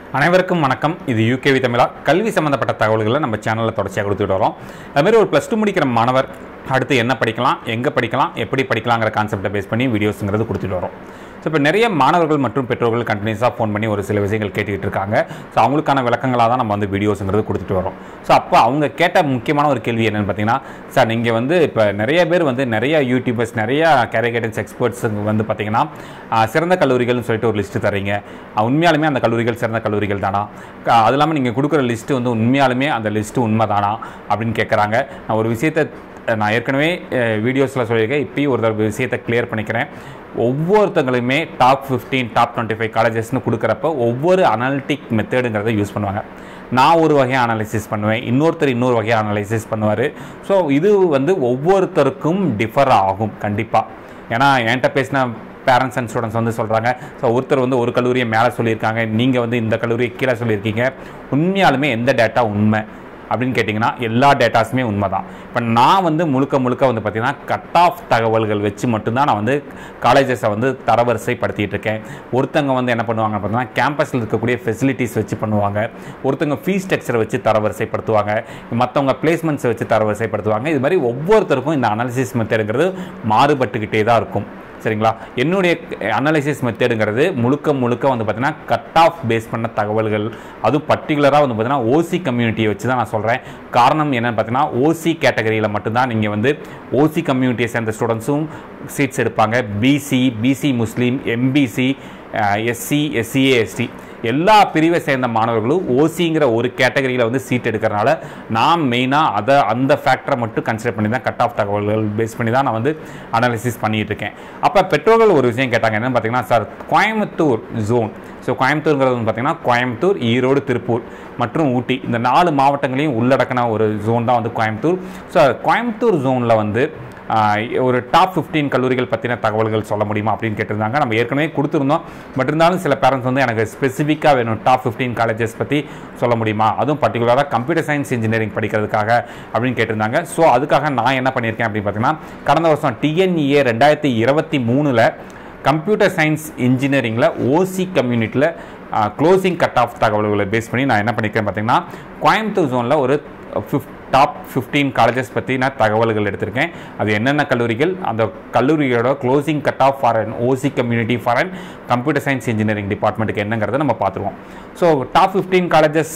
அனைவருக்கும் வணக்கம் இது யூகேவி தமிழா கல்வி சம்மந்தப்பட்ட தகவல்களை நம்ம சேனலில் தொடர்ச்சியாக கொடுத்துட்டு வரோம் அதுமாதிரி ஒரு ப்ளஸ் டூ முடிக்கிற மாணவர் அடுத்து என்ன படிக்கலாம் எங்கே படிக்கலாம் எப்படி படிக்கலாங்கிற கான்செப்டை பேஸ் பண்ணி வீடியோஸுங்கிறது கொடுத்துட்டு வரோம் ஸோ இப்போ நிறைய மாணவர்கள் மற்றும் பெற்றோர்கள் கண்டினியூஸாக ஃபோன் பண்ணி ஒரு சில விஷயங்கள் கேட்டுக்கிட்டு இருக்காங்க ஸோ அவங்களுக்கான விளக்கங்களாக தான் நம்ம வந்து வீடியோஸுங்கிறது கொடுத்துட்டு வரோம் ஸோ அப்போ அவங்க கேட்ட முக்கியமான ஒரு கேள்வி என்னென்னு பார்த்தீங்கன்னா சார் நீங்கள் வந்து இப்போ நிறைய பேர் வந்து நிறைய யூடியூபர்ஸ் நிறைய கேரிகேட்டன்ஸ் எக்ஸ்பர்ட்ஸ் வந்து பார்த்தீங்கன்னா ஆ, சிறந்த கல்லூரிகள்னு சொல்லிட்டு ஒரு லிஸ்ட்டு தரீங்க ஆ, உண்மையாலுமே அந்த கல்லூரிகள் சிறந்த கல்லூரிகள் தானா க- அது இல்லாமல் நீங்கள் கொடுக்குற லிஸ்ட்டு வந்து உண்மையாலுமே அந்த லிஸ்ட்டு உண்மை தானா அப்படின்னு கேட்குறாங்க நான் ஒரு விஷயத்தை நான் ஏற்கனவே வீடியோஸில் சொல்லியிருக்கேன் இப்பயும் ஒரு தடவை விஷயத்தை கிளியர் பண்ணிக்கிறேன் ஒவ்வொருத்தங்களுமே டாப் 15 டாப் டுவெண்ட்டி ஃபைவ் காலேஜஸ்னு கொடுக்குறப்ப ஒவ்வொரு அனாலிட்டிக் மெத்தடுங்கிறத யூஸ் பண்ணுவாங்க நான் ஒரு வகையை அனலைசிஸ் பண்ணுவேன் இன்னொருத்தர் இன்னொரு வகையை அனலைசிஸ் பண்ணுவார் ஸோ இது வந்து ஒவ்வொருத்தருக்கும் டிஃபர் ஆகும் கண்டிப்பாக ஏன்னா என்கிட்ட பேசின பேரண்ட்ஸ் அண்ட் ஸ்டூடெண்ட்ஸ் வந்து சொல்கிறாங்க ஸோ ஒருத்தர் வந்து ஒரு கல்லூரியை மேலே சொல்லியிருக்காங்க நீங்கள் வந்து இந்த கல்லூரியை கீழே சொல்லியிருக்கீங்க உண்மையாலுமே எந்த டேட்டா உண்மை அப்படின்னு கேட்டிங்கன்னா எல்லா டேட்டாஸுமே உண்மை தான் இப்போ நான் வந்து முழுக்க முழுக்க வந்து பார்த்திங்கன்னா கட் ஆஃப் தகவல்கள் வச்சு மட்டும்தான் நான் வந்து காலேஜஸை வந்து தரவரிசைப்படுத்திட்டு இருக்கேன் ஒருத்தங்க வந்து என்ன பண்ணுவாங்க பார்த்தீங்கன்னா கேம்பஸில் இருக்கக்கூடிய ஃபெசிலிட்டிஸ் வச்சு பண்ணுவாங்க ஒருத்தங்க ஃபீஸ் ஸ்ட்ரக்சரை வச்சு தரவரிசைப்படுத்துவாங்க மற்றவங்க பிளேஸ்மெண்ட்ஸை வச்சு தரவரிசைப்படுத்துவாங்க இது மாதிரி ஒவ்வொருத்தருக்கும் இந்த அனாலிசிஸ் மெத்தடுங்கிறது மாறுபட்டுக்கிட்டே தான் இருக்கும் சரிங்களா என்னுடைய அனலைசிஸ் மெத்தடுங்கிறது முழுக்க முழுக்க வந்து பார்த்தீங்கன்னா கட் ஆஃப் பேஸ் பண்ண தகவல்கள் அதுவும் பர்டிகுலராக வந்து பார்த்தீங்கன்னா ஓசி கம்யூனிட்டியை வச்சு தான் நான் சொல்கிறேன் காரணம் என்னன்னு பார்த்தீங்கன்னா ஓசி கேட்டகரியில் மட்டும்தான் நீங்கள் வந்து ஓசி கம்யூனிட்டியை சேர்ந்த ஸ்டூடெண்ட்ஸும் சீட்ஸ் எடுப்பாங்க BC BC Muslim MBC SC SCA ST எல்லா பிரிவை சேர்ந்த மாணவர்களும் ஓசிங்கிற ஒரு கேட்டகரியில் வந்து சீட் எடுக்கிறனால நான் மெயினாக அதை அந்த ஃபேக்டரை மட்டும் கன்சிடர் பண்ணி தான் கட் ஆஃப் தகவல்கள் பேஸ் பண்ணி தான் நான் வந்து அனாலிசிஸ் பண்ணிட்டு இருக்கேன் அப்போ பெற்றோர்கள் ஒரு விஷயம் கேட்டாங்க என்னன்னு பார்த்தீங்கன்னா சார் கோயம்புத்தூர் ஜோன் ஸோ கோயம்புத்தூருங்கிறது வந்து பார்த்தீங்கன்னா கோயம்புத்தூர் ஈரோடு திருப்பூர் மற்றும் ஊட்டி இந்த நாலு மாவட்டங்களையும் உள்ளடக்கின ஒரு ஜோன் தான் வந்து கோயம்புத்தூர் ஸோ கோயம்புத்தூர் ஜோனில் வந்து ஆஹ், ஒரு டாப் 15 கல்லூரிகள் பற்றின தகவல்கள் சொல்ல முடியுமா அப்படின்னு கேட்டிருந்தாங்க நம்ம ஏற்கனவே கொடுத்துருந்தோம் பட் இருந்தாலும் சில பேரண்ட்ஸ் வந்து எனக்கு ஸ்பெசிஃபிக்காக வேணும் டாப் 15 காலேஜஸ் பற்றி சொல்ல முடியுமா அதுவும் பர்டிகுலராக கம்ப்யூட்டர் சயின்ஸ் இன்ஜினியரிங் படிக்கிறதுக்காக அப்படின்னு கேட்டிருந்தாங்க ஸோ அதுக்காக நான் என்ன பண்ணியிருக்கேன் அப்படின்னு பார்த்தீங்கன்னா கடந்த வருஷம் டிஎன்இஏ ரெண்டாயிரத்தி இருபத்தி மூணில் கம்ப்யூட்டர் சயின்ஸ் இன்ஜினியரிங்கில் ஓசி கம்யூனிட்டியில் க்ளோசிங் கட் ஆஃப் தகவல்களை பேஸ் பண்ணி நான் என்ன பண்ணியிருக்கேன் பார்த்தீங்கன்னா கோயம்புத்தூர் ஜோனில் ஒரு ஃபிஃப்ட் டாப் 15 காலேஜஸ் பற்றி நான் தகவல்கள் எடுத்திருக்கேன் அது என்னென்ன கல்லூரிகள் அந்த கல்லூரியோட closing cut off for an OC community for an computer science engineering டிபார்ட்மெண்ட்டுக்கு என்னங்கிறத நம்ம பார்த்துருவோம் so top 15 colleges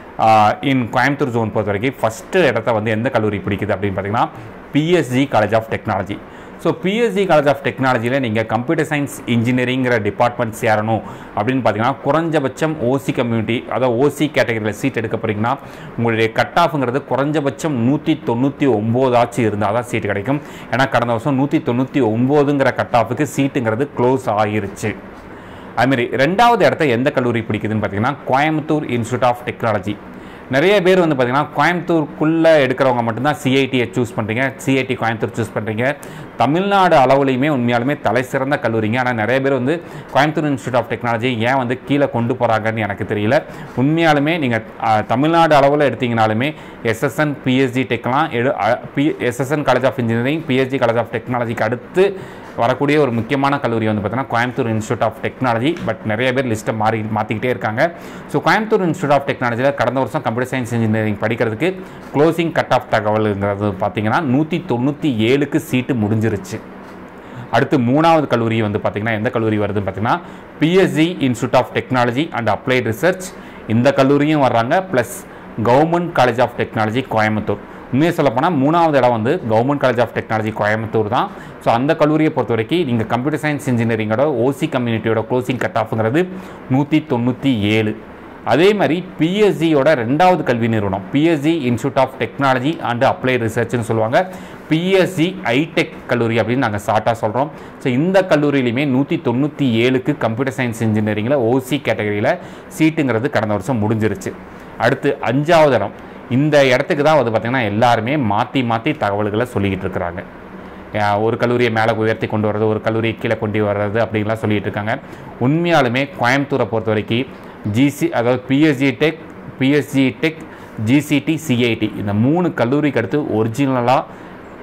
in Coimbatore zone பொறுத்த வரைக்கும் ஃபஸ்ட்டு இடத்த வந்து எந்த கல்லூரி பிடிக்குது அப்படின்னு பார்த்தீங்கன்னா PSG college of technology so PSG college of டெக்னாலஜியில் நீங்கள் கம்ப்யூட்டர் சயின்ஸ் இன்ஜினியரிங்கிற டிபார்ட்மெண்ட் சேரணும் அப்படின்னு பார்த்தீங்கன்னா குறைஞ்சபட்சம் ஓசி கம்யூனிட்டி அதாவது ஓசி கேட்டகரியில் சீட் எடுக்க போகிறீங்கன்னா உங்களுடைய கட் ஆஃப்ங்கிறது குறைஞ்சபட்சம் நூற்றி தொண்ணூற்றி ஒம்போதாச்சும் இருந்தால் தான் சீட் கிடைக்கும் ஏன்னா கடந்த வருஷம் நூற்றி தொண்ணூற்றி ஒம்போதுங்கிற கட் ஆஃபுக்கு சீட்டுங்கிறது க்ளோஸ் ஆகிருச்சு அதுமாரி ரெண்டாவது இடத்த எந்த கல்லூரி பிடிக்குதுன்னு பார்த்தீங்கன்னா கோயம்புத்தூர் இன்ஸ்டியூட் ஆஃப் டெக்னாலஜி நிறைய பேர் வந்து பார்த்தீங்கன்னா கோயம்புத்தூருக்குள்ளே எடுக்கிறவங்க மட்டும்தான் சிஐடியை சூஸ் பண்ணுறீங்க சிஐடி கோயம்புத்தூர் சூஸ் பண்ணுறீங்க தமிழ்நாடு அளவுலையுமே உண்மையாலுமே தலை சிறந்த கல்லூரிங்க ஆனால் நிறைய பேர் வந்து கோயம்புத்தூர் இன்ஸ்டியூட் ஆஃப் டெக்னாலஜி ஏன் வந்து கீழே கொண்டு போகிறாங்கன்னு எனக்கு தெரியல உண்மையாலுமே நீங்கள் தமிழ்நாடு அளவில் எடுத்தீங்கனாலுமே எஸ்எஸ்என் பிஎஸ்ஜி டெக்லாம் எடு P SSN college of engineering PSG college of டெக்னாலஜிக்கு அடுத்து வரக்கூடிய ஒரு முக்கியமான கல்லூரி வந்து பார்த்தீங்கன்னா Coimbatore institute of technology but நிறைய பேர் லிஸ்ட்டை மாறி மாற்றிக்கிட்டே இருக்காங்க ஸோ கோயம்புத்தூர் இன்ஸ்டியூட் ஆஃப் டெக்னாலஜியில் கடந்த வருஷம் கம்ப்யூட்டர் சயின்ஸ் இன்ஜினியரிங் படிக்கிறதுக்கு க்ளோசிங் கட் ஆஃப் தகவலுங்கிறது பார்த்தீங்கன்னா நூற்றி தொண்ணூற்றி ஏழுக்கு சீட்டு முடிஞ்சிருச்சு அடுத்து மூணாவது கல்லூரி வந்து பார்த்தீங்கன்னா எந்த கல்லூரி வருதுன்னு பார்த்தீங்கன்னா PSG institute of technology and applied research இந்த கல்லூரியும் வர்றாங்க plus government college of technology Coimbatore உண்மையை சொல்லப்போனால் மூணாவது இடம் வந்து government college of technology Coimbatore தான் ஸோ அந்த கல்லூரியை பொறுத்த வரைக்கும் நீங்கள் கம்ப்யூட்டர் சயின்ஸ் இன்ஜினியரிங்கோட ஓசி கம்யூனிட்டியோட க்ளோசிங் கட் ஆஃப்ங்கிறது நூற்றி தொண்ணூற்றி ஏழு அதே மாதிரி பிஎஸ்சியோட ரெண்டாவது கல்வி நிறுவனம் PSG institute of technology and applied ரிசர்ச்னு சொல்லுவாங்க பிஎஸ்சி ஐடெக் கல்லூரி அப்படின்னு நாங்கள் ஷார்ட்டாக சொல்கிறோம் ஸோ இந்த கல்லூரியிலையுமே நூற்றி தொண்ணூற்றி ஏழுக்கு கம்ப்யூட்டர் சயின்ஸ் இன்ஜினியரிங்கில் ஓசி கேட்டகரியில் சீட்டுங்கிறது கடந்த வருஷம் முடிஞ்சிருச்சு அடுத்து அஞ்சாவது இடம் இந்த இடத்துக்கு தான் வந்து பார்த்திங்கன்னா எல்லாருமே மாற்றி மாற்றி தகவல்களை சொல்லிக்கிட்டு இருக்கிறாங்க அஹ் ஒரு கல்லூரியை மேலே உயர்த்தி கொண்டு வர்றது ஒரு கல்லூரியை கீழே கொண்டு வர்றது அப்படின்லாம் சொல்லிட்டு இருக்காங்க உண்மையாலுமே கோயம்புத்தூரை பொறுத்த வரைக்கும் ஜிசி அதாவது PSG Tech PSG tech GCT CIT இந்த மூணு கல்லூரிக்கு அடுத்து ஒரிஜினலாக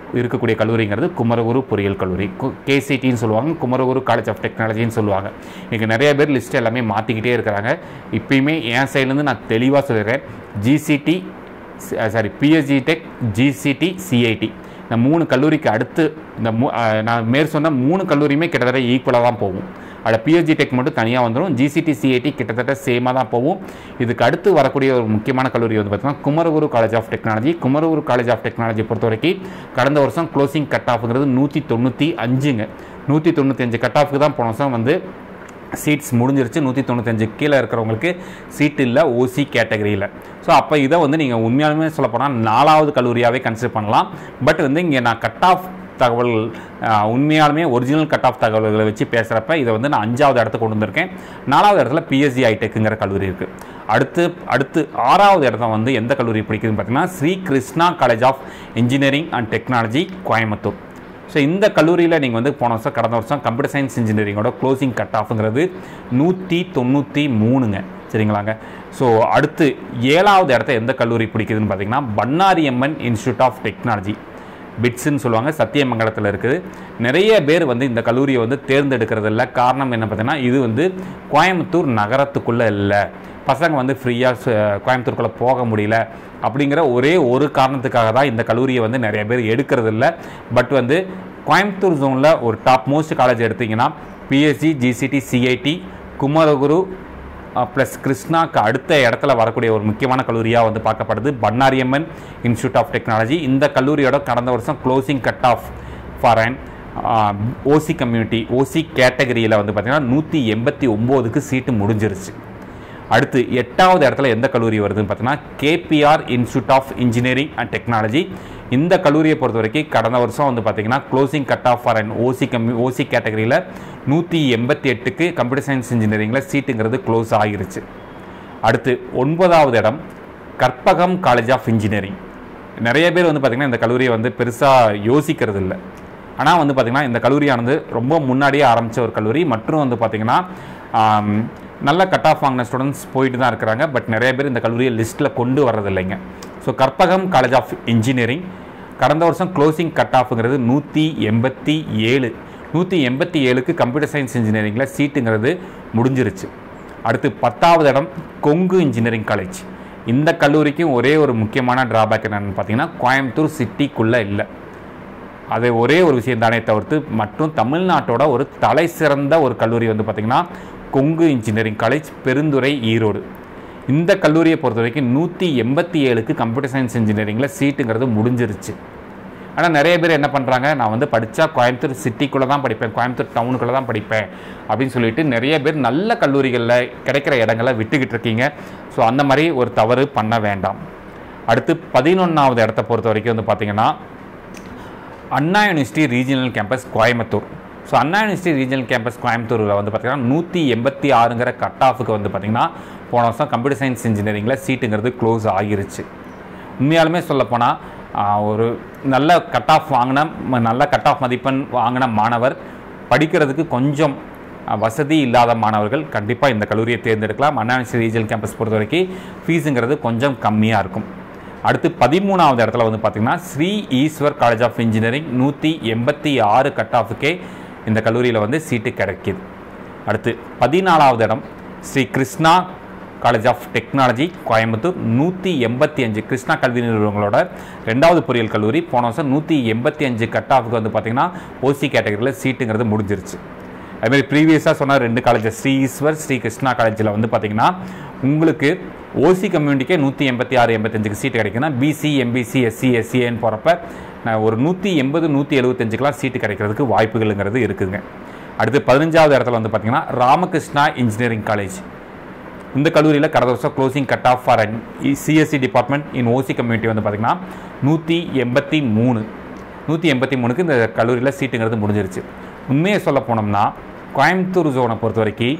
இருக்கக்கூடிய கல்லூரிங்கிறது குமரகுரு பொறியியல் கல்லூரி கேசிடின்னு சொல்லுவாங்க குமரகுரு காலேஜ் ஆஃப் டெக்னாலஜின்னு சொல்லுவாங்க இங்கே நிறைய பேர் லிஸ்ட் எல்லாமே மாற்றிக்கிட்டே இருக்கிறாங்க இப்பயுமே என் சைட்லேருந்து நான் தெளிவாக சொல்லிடுறேன் GCT sorry PSG tech GCT CIT இந்த மூணு கல்லூரிக்கு அடுத்து இந்த மூ அஹ், நான் மேற் சொன்ன மூணு கல்லூரியுமே கிட்டத்தட்ட ஈக்குவலாக தான் போகும் அதில் பிஎஸ்ஜி டெக் மட்டும் தனியாக வந்துடும் ஜிசிடி சிஐடி கிட்டத்தட்ட சேமாக தான் போகும் இதுக்கு அடுத்து வரக்கூடிய ஒரு முக்கியமான கல்லூரி வந்து பார்த்தீங்கன்னா Kumaraguru college of technology Kumaraguru college of technology பொறுத்த வரைக்கும் கடந்த வருஷம் க்ளோசிங் கட் ஆஃப்ங்கிறது நூற்றி தொண்ணூற்றி அஞ்சுங்க நூற்றி தொண்ணூற்றி அஞ்சு கட் ஆஃப்க்கு தான் போன வருஷம் வந்து சீட்ஸ் முடிஞ்சிருச்சு நூற்றி தொண்ணூத்தஞ்சு கீழே இருக்கிறவங்களுக்கு சீட் இல்லை ஓசி கேட்டகரியில் ஸோ அப்போ இதை வந்து நீங்கள் உண்மையாலுமே சொல்ல போனால் நாலாவது கல்லூரியாகவே கன்சிடர் பண்ணலாம் பட் வந்து இங்கே நான் கட் ஆஃப் தகவல் அஹ், உண்மையாலுமே ஒரிஜினல் கட் ஆஃப் தகவல்களை வச்சு பேசுகிறப்ப இதை வந்து நான் அஞ்சாவது இடத்துக்கு கொண்டு வந்திருக்கேன் நாலாவது இடத்துல பிஎஸ்சி ஐடெக்குங்கிற கல்லூரி இருக்குது அடுத்து அடுத்து ஆறாவது இடத்துல வந்து எந்த கல்லூரி பிடிக்குதுன்னு பார்த்தீங்கன்னா Sri Krishna college of engineering and technology Coimbatore so இந்த கல்லூரியில் நீங்கள் வந்து போன வருஷம் கடந்த வருஷம் கம்ப்யூட்டர் சயின்ஸ் இன்ஜினியரிங்கோட க்ளோசிங் கட் ஆஃப்ங்கிறது நூற்றி தொண்ணூற்றி மூணுங்க சரிங்களாங்க ஸோ அடுத்து ஏழாவது இடத்த எந்த கல்லூரி பிடிக்குதுன்னு பார்த்தீங்கன்னா பன்னாரியம்மன் இன்ஸ்டியூட் ஆஃப் டெக்னாலஜி பிட்ஸ்ன்னு சொல்லுவாங்க சத்தியமங்கலத்தில் இருக்குது நிறைய பேர் வந்து இந்த கல்லூரியை வந்து தேர்ந்தெடுக்கிறது இல்லை காரணம் என்ன பார்த்தீங்கன்னா இது வந்து கோயம்புத்தூர் நகரத்துக்குள்ளே இல்லை பசங்க வந்து ஃப்ரீயாக கோயம்புத்தூருக்குள்ளே போக முடியல அப்படிங்கிற ஒரே ஒரு காரணத்துக்காக தான் இந்த கல்லூரியை வந்து நிறைய பேர் எடுக்கிறது இல்லை பட் வந்து கோயம்புத்தூர் ஜோனில் ஒரு டாப் மோஸ்ட் காலேஜ் எடுத்தீங்கன்னா PSG GCT CIT Kumaraguru plus கிருஷ்ணாக்கு அடுத்த இடத்துல வரக்கூடிய ஒரு முக்கியமான கல்லூரியாக வந்து பார்க்கப்படுது பன்னாரியம்மன் இன்ஸ்டியூட் ஆஃப் டெக்னாலஜி இந்த கல்லூரியோட கடந்த வருஷம் closing cut off for and OC community OC கேட்டகரியில் வந்து பார்த்திங்கன்னா நூற்றி எண்பத்தி ஒம்போதுக்கு சீட்டு முடிஞ்சிருச்சு அடுத்து எட்டாவது இடத்துல எந்த கல்லூரி வருதுன்னு பார்த்தீங்கன்னா KPR institute of engineering and technology இந்த கல்லூரியை பொறுத்த வரைக்கும் கடந்த வருஷம் வந்து பார்த்தீங்கன்னா closing cut off for and OC கம்மி ஓசி கேட்டகரியில் நூற்றி எண்பத்தி எட்டுக்கு கம்ப்யூட்டர் சயின்ஸ் இன்ஜினியரிங்கில் சீட்டுங்கிறது க்ளோஸ் ஆகிருச்சு அடுத்து ஒன்பதாவது இடம் கற்பகம் காலேஜ் ஆஃப் இன்ஜினியரிங் நிறைய பேர் வந்து பார்த்திங்கன்னா இந்த கல்லூரியை வந்து பெருசாக யோசிக்கிறது இல்லை ஆனால் வந்து பார்த்திங்கன்னா இந்த கல்லூரியானது ரொம்ப முன்னாடியே ஆரம்பித்த ஒரு கல்லூரி மற்றும் வந்து பார்த்திங்கன்னா ஆம், நல்ல கட் ஆஃப் வாங்கின ஸ்டூடெண்ட்ஸ் போயிட்டு தான் இருக்கிறாங்க பட் நிறைய பேர் இந்த கல்லூரியை லிஸ்ட்டில் கொண்டு வர்றதில்லைங்க so Karpagam college of engineering கடந்த வருஷம் க்ளோசிங் கட் ஆஃப்ங்கிறது நூற்றி எண்பத்தி ஏழு நூற்றி எண்பத்தி ஏழுக்கு கம்ப்யூட்டர் சயின்ஸ் இன்ஜினியரிங்கில் சீட்டுங்கிறது முடிஞ்சிருச்சு அடுத்து பத்தாவது இடம் கொங்கு இன்ஜினியரிங் காலேஜ் இந்த கல்லூரிக்கும் ஒரே ஒரு முக்கியமான டிராபேக் என்னன்னு பார்த்தீங்கன்னா கோயம்புத்தூர் சிட்டிக்குள்ளே இல்லை அது ஒரே ஒரு விஷயம் தானே தவிர்த்து மற்றும் தமிழ்நாட்டோட ஒரு தலை சிறந்த ஒரு கல்லூரி வந்து பார்த்திங்கன்னா கொங்கு இன்ஜினியரிங் காலேஜ் பெருந்துறை ஈரோடு இந்த கல்லூரியை பொறுத்த வரைக்கும் நூற்றி எண்பத்தி ஏழுக்கு கம்ப்யூட்டர் சயின்ஸ் இன்ஜினியரிங்கில் சீட்டுங்கிறது முடிஞ்சிருச்சு ஆனால் நிறைய பேர் என்ன பண்ணுறாங்க நான் வந்து படித்தா கோயம்புத்தூர் சிட்டிக்குள்ளே தான் படிப்பேன் கோயம்புத்தூர் டவுனுக்குள்ளே தான் படிப்பேன் அப்படின்னு சொல்லிட்டு நிறைய பேர் நல்ல கல்லூரிகளில் கிடைக்கிற இடங்களை விட்டுக்கிட்டு இருக்கீங்க ஸோ அந்த மாதிரி ஒரு தவறு பண்ண வேண்டாம் அடுத்து பதினொன்றாவது இடத்த பொறுத்த வரைக்கும் வந்து பார்த்திங்கன்னா Anna university regional campus Coimbatore so Anna university regional campus கோயம்புத்தூரில் வந்து பார்த்திங்கன்னா நூற்றி எண்பத்தி ஆறுங்கிற கட் ஆஃபுக்கு வந்து பார்த்திங்கன்னா போன வருஷம் கம்ப்யூட்டர் சயின்ஸ் இன்ஜினியரிங்கில் சீட்டுங்கிறது க்ளோஸ் ஆகிருச்சு உண்மையாலுமே சொல்லப்போனால் ஒரு நல்ல கட் ஆஃப் வாங்கின ம- நல்ல கட் ஆஃப் மதிப்பெண் வாங்கின மாணவர் படிக்கிறதுக்கு கொஞ்சம் ஆஹ், வசதி இல்லாத மாணவர்கள் கண்டிப்பாக இந்த கல்லூரியை தேர்ந்தெடுக்கலாம் அண்ணா யூனிவர்சிட்டி ரீஜனல் கேம்பஸ் பொறுத்த வரைக்கும் ஃபீஸுங்கிறது கொஞ்சம் கம்மியாக இருக்கும் அடுத்து பதிமூணாவது இடத்துல வந்து பார்த்திங்கன்னா Sri Eshwar college of engineering நூற்றி எண்பத்தி ஆறு கட் ஆஃபுக்கே இந்த கல்லூரியில் வந்து சீட்டு கிடைக்கிது அடுத்து பதினாலாவது இடம் Sri Krishna college of technology Coimbatore நூற்றி எண்பத்தி அஞ்சு கிருஷ்ணா கல்வி நிறுவனங்களோட ரெண்டாவது பொறியியல் கல்லூரி போன வருஷம் நூற்றி எண்பத்தி அஞ்சு கட் ஆஃபுக்கு வந்து பார்த்திங்கன்னா ஓசி கேட்டகரியில் சீட்டுங்கிறது முடிஞ்சிருச்சு அதுமாதிரி ப்ரீவியஸாக சொன்ன ரெண்டு காலேஜ் ஸ்ரீ ஈஸ்வர் ஸ்ரீ கிருஷ்ணா காலேஜில் வந்து பார்த்திங்கன்னா உங்களுக்கு ஓசி கம்யூனிட்டிக்கே நூற்றி எண்பத்தி ஆறு எண்பத்தஞ்சுக்கு சீட்டு கிடைக்குன்னா பிசி எம்பிசி எஸ்சி எஸ்சிஏன்னு போகிறப்ப நான் ஒரு நூற்றி எண்பது நூற்றி எழுபத்தஞ்சுக்கெலாம் சீட்டு கிடைக்கிறதுக்கு வாய்ப்புகளுங்கிறது இருக்குதுங்க அடுத்து பதினஞ்சாவது இடத்துல வந்து பார்த்திங்கன்னா ராமகிருஷ்ணா இன்ஜினியரிங் காலேஜ் இந்த கல்லூரியில் கடந்த வருஷம் closing cut off for CSC department in OC community வந்து பார்த்திங்கன்னா நூற்றி எண்பத்தி மூணு நூற்றி எண்பத்தி மூணுக்கு இந்த கல்லூரியில் சீட்டுங்கிறது முடிஞ்சிருச்சு உண்மையை சொல்ல போனோம்னா கோயம்புத்தூர் ஜோனை பொறுத்த வரைக்கும்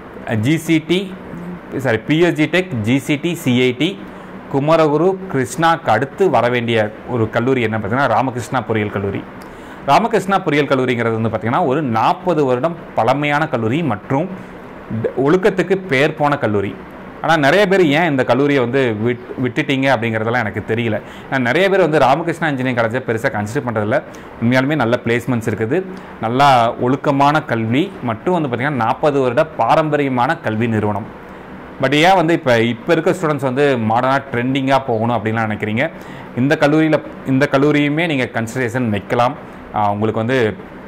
GCT sorry PSG tech GCT CIT Kumaraguru கிருஷ்ணாக்கு அடுத்து வர வேண்டிய ஒரு கல்லூரி என்ன பார்த்தீங்கன்னா ராமகிருஷ்ணா பொறியியல் கல்லூரி ராமகிருஷ்ணா பொறியியல் கல்லூரிங்கிறது வந்து பார்த்திங்கன்னா ஒரு நாற்பது வருடம் பழமையான கல்லூரி மற்றும் ட- ஒழுக்கத்துக்கு பேர் போன கல்லூரி ஆனால் நிறைய பேர் ஏன் இந்த கல்லூரியை வந்து விட் விட்டுட்டீங்க அப்படிங்கிறதெல்லாம் எனக்கு தெரியல ஏன்னா நிறைய பேர் வந்து ராமகிருஷ்ணா இன்ஜினியரிங் காலேஜை பெருசாக கன்சிடர் பண்ணுறதில்ல உண்மையாலுமே நல்ல பிளேஸ்மெண்ட்ஸ் இருக்குது நல்லா ஒழுக்கமான கல்வி மற்றும் வந்து பார்த்திங்கன்னா நாற்பது வருட பாரம்பரியமான கல்வி நிறுவனம் பட் ஏன் வந்து இப்போ இப்போ இருக்க ஸ்டூடெண்ட்ஸ் வந்து மாடர்னாக ட்ரெண்டிங்காக போகணும் அப்படின்லாம் நினைக்கிறீங்க இந்த கல்லூரியில் இந்த கல்லூரியுமே நீங்கள் கன்சிடரேஷன் வைக்கலாம் ஆஹ் உங்களுக்கு வந்து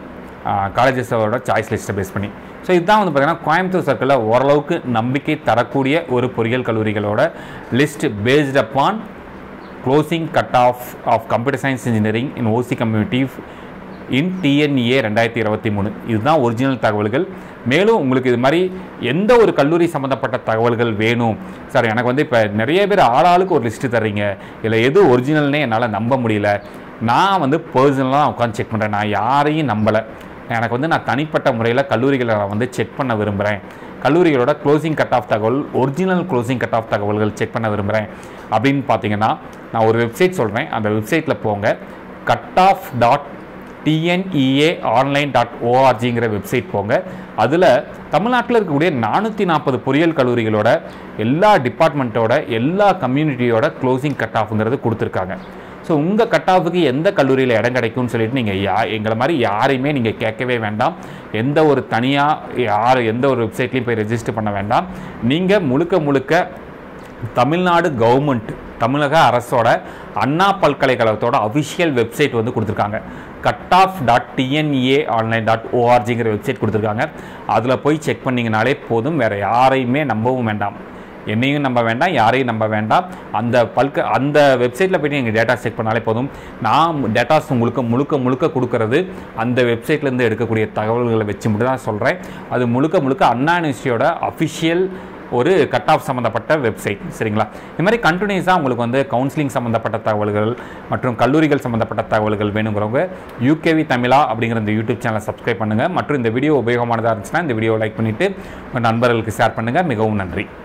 காலேஜஸோட சாய்ஸ் லிஸ்ட்டை பேஸ் பண்ணி ஸோ இதுதான் வந்து பார்த்திங்கன்னா கோயம்புத்தூர் சர்க்கிளில் ஓரளவுக்கு நம்பிக்கை தரக்கூடிய ஒரு பொறியியல் கல்லூரிகளோட list based upon closing cut off of computer science engineering in OC community in TNEA ரெண்டாயிரத்தி இருபத்தி மூணு இதுதான் ஒரிஜினல் தகவல்கள் மேலும் உங்களுக்கு இது மாதிரி எந்த ஒரு கல்லூரி சம்மந்தப்பட்ட தகவல்கள் வேணும் சார் எனக்கு வந்து இப்போ நிறைய பேர் ஆளாளுக்கு ஒரு லிஸ்ட்டு தர்றீங்க இல்லை எது ஒரிஜினல்னே என்னால் நம்ப முடியல நான் வந்து பர்சனலாக உட்காந்து செக் பண்ணுறேன் நான் யாரையும் நம்பலை எனக்கு வந்து நான் தனிப்பட்ட முறையில் கல்லூரிகளை நான் வந்து செக் பண்ண விரும்புகிறேன் கல்லூரிகளோட க்ளோசிங் கட் ஆஃப் தகவல் ஒரிஜினல் க்ளோசிங் கட் ஆஃப் தகவல்கள் செக் பண்ண விரும்புகிறேன் அப்படின்னு பார்த்தீங்கன்னா நான் ஒரு வெப்சைட் சொல்கிறேன் அந்த வெப்சைட்டில் போங்க cut off dot TNEA online dot ஓஆர்ஜிங்கிற வெப்சைட் போங்க அதில் தமிழ்நாட்டில் இருக்கக்கூடிய நானூற்றி நாற்பது பொறியியல் கல்லூரிகளோட எல்லா டிபார்ட்மெண்ட்டோட எல்லா கம்யூனிட்டியோட க்ளோசிங் கட் ஆஃப்ங்கிறது கொடுத்துருக்காங்க ஸோ உங்கள் கட் ஆஃபுக்கு எந்த கல்லூரியில் இடம் கிடைக்கும்னு சொல்லிட்டு நீங்கள் யா எங்களை மாதிரி யாரையுமே நீங்கள் கேட்கவே வேண்டாம் எந்த ஒரு தனியாக யார் எந்த ஒரு வெப்சைட்லையும் போய் ரெஜிஸ்டர் பண்ண வேண்டாம் நீங்கள் முழுக்க முழுக்க தமிழ்நாடு கவர்மெண்ட் தமிழக அரசோட அண்ணா பல்கலைக்கழகத்தோட அஃபிஷியல் வெப்சைட் வந்து கொடுத்துருக்காங்க cut off dot TNEA online dot ஓஆர்ஜிங்கிற வெப்சைட் கொடுத்துருக்காங்க அதில் போய் செக் பண்ணிங்கனாலே போதும் வேறு யாரையுமே நம்பவும் வேண்டாம் என்னையும் நம்ப வேண்டாம் யாரையும் நம்ப வேண்டாம் அந்த பல்க அந்த வெப்சைட்டில் போய்ட்டு நீங்கள் டேட்டா செக் பண்ணாலே போதும் நான் டேட்டாஸ் உங்களுக்கு முழுக்க முழுக்க கொடுக்கறது அந்த வெப்சைட்லேருந்து எடுக்கக்கூடிய தகவல்களை வச்சு மட்டும் தான் சொல்கிறேன் அது முழுக்க முழுக்க அண்ணா யூனிவர்சிட்டியோட அஃபிஷியல் ஒரு கட் ஆஃப் சம்மந்தப்பட்ட வெப்சைட் சரிங்களா இது மாதிரி கண்டினியூஸாக உங்களுக்கு வந்து கவுன்சிலிங் சம்மந்தப்பட்ட தகவல்கள் மற்றும் கல்லூரிகள் சம்மந்தப்பட்ட தகவல்கள் வேணுங்கிறவங்க யூகேவி தமிழா அப்படிங்கிற இந்த யூடியூப் சேனலை சப்ஸ்கிரைப் பண்ணுங்கள் மற்றும் இந்த வீடியோ உபயோகமானதாக இருந்துச்சுன்னா இந்த வீடியோ லைக் பண்ணிவிட்டு உங்கள் நண்பர்களுக்கு ஷேர் பண்ணுங்கள் மிகவும் நன்றி